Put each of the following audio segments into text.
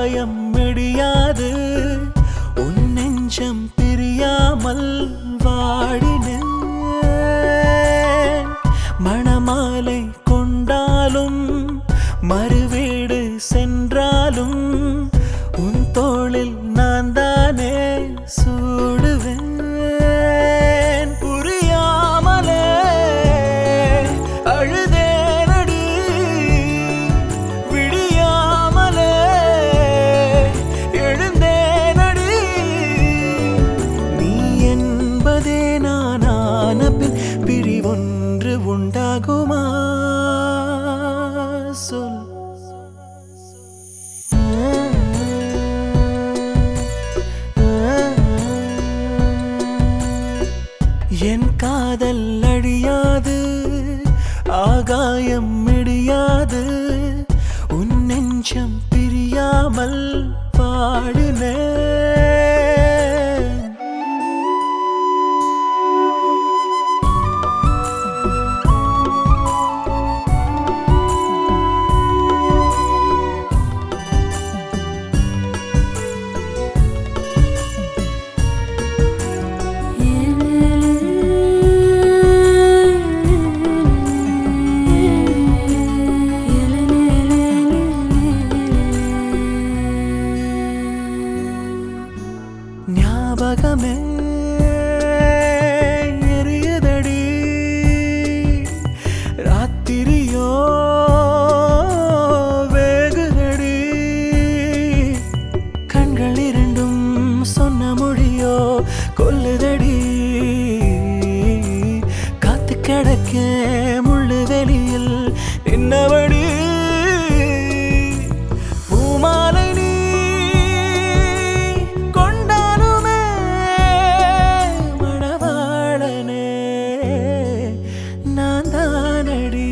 ஆகாயம் மெடியாது உன் நெஞ்சம் பிரியாமல் வாடினேன் மணமாலை கொண்டாலும் மறுவீடு சென்றாலும் உன் தோளில் நான் தானே சூடுவேன் புரியாமலே அழுதேனடி விடியாமலே எழுந்தேனடி நீ என்பதே நானான பின் பிரிவொன்று உண்டாகுமா சொல் என் காதல் அழியாது ஆகாயம் மிடியாது உன் நெஞ்சம் பிரியாமல் பாடினேன் ஞாபகமே எரியுதடி ராத்திரியோ வேகுதடி கண்கள் இரண்டும் சொன்ன மொழியோ கொல்லுதடி காத்து கிடக்க முள்ளு வெளியில் நின்னபடி பூமாலை நீ கொண்டாலுமே மணவாளனே நான் தானடி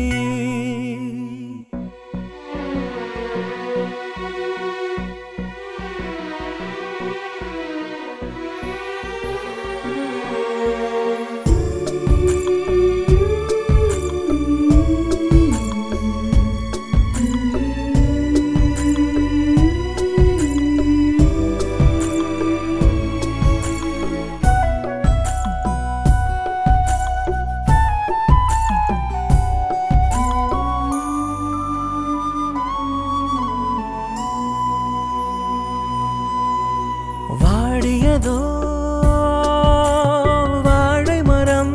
வாடியதோ வாழை மரம்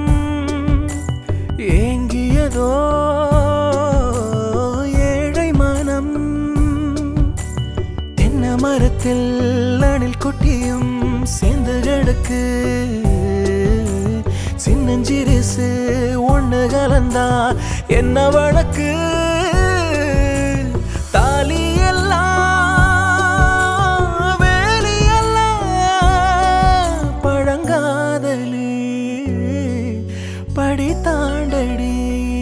ஏங்கியதோ ஏழை மனம் தென்னை மரத்தில் அணில் குட்டியும் சேர்ந்து கிடக்கு சின்னஞ்சிரிசு ஒண்ணு கலந்தா என்ன வழக்கு தாலி எல்லாம் வேலி எல்லாம் பழங்காதலி படி தாண்டடி